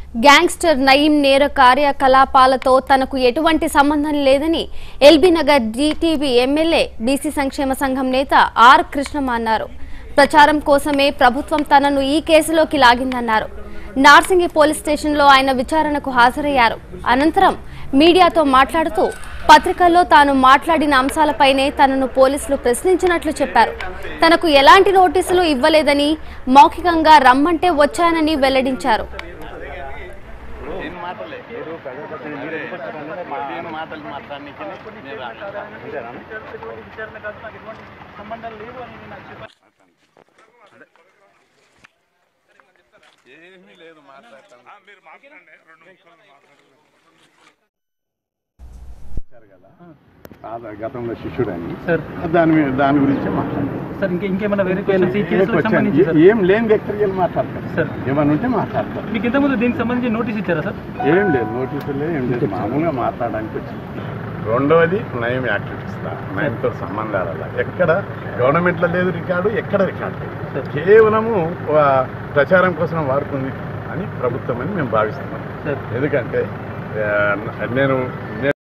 Gangster Nayeem నేర కార్యకలాపాలతో తనకు ఎటువంటి సంబంధం లేదని LB Nagar GTV MLA BC సంక్షేమ సంఘం నేత ఆర్ కృష్ణమ్మ అన్నారు ప్రచారం కోసమే ప్రభుత్వం తనను ఈ కేసులోకి లాగిందన్నారు నార్సింగి పోలీస్ స్టేషన్లో ఆయన విచారణకు హాజరయ్యారు అనంతరం మీడియాతో మాట్లాడుతూ పత్రికల్లో తాను మాట్లాడిన అంశాలపైనే తనను పోలీసులు ప్రశ్నించినట్లు చెప్పారు తనకు ఎలాంటి నోటీసులు ఇవ్వలేదని మౌఖికంగా రమ్మంటే వచ్చానని వెల్లడించారు నేను మాటలే నేను మాటలు మాట్లాడడానికి నేను రాలేదు. ఏమీ లేదు మాట్లాడతాను కదా గతంలో శిష్యుడని సార్ దాని మీద దాని గురించి మాట్లాడారు సార్ ఇంకా ఇంకేమైనా వేరే క్వశ్చన్స్ ఈ కేసులకు సంబంధించి సార్ ఏం లేని వ్యక్తికి వెళ్ళి మాట్లాడతారు సార్ ఏమన్నా ఉంటే మాట్లాడతారు మీకు ఇంతకుముందు దీనికి సంబంధించి నోటీస్ ఇచ్చారా సార్ ఏం లేదు నోటీసులు ఏం లేదు మామూలుగా మాట్లాడడానికి వచ్చింది రెండవది నయం యాక్టివిటీస్ నయంతో సంబంధాల ఎక్కడ గవర్నమెంట్లో లేదు రికార్డు ఎక్కడ రికార్డు లేదు కేవలము ఒక ప్రచారం కోసం వాడుతుంది అని ప్రభుత్వం అని మేము భావిస్తున్నాం సార్ ఎందుకంటే ఆ, నేను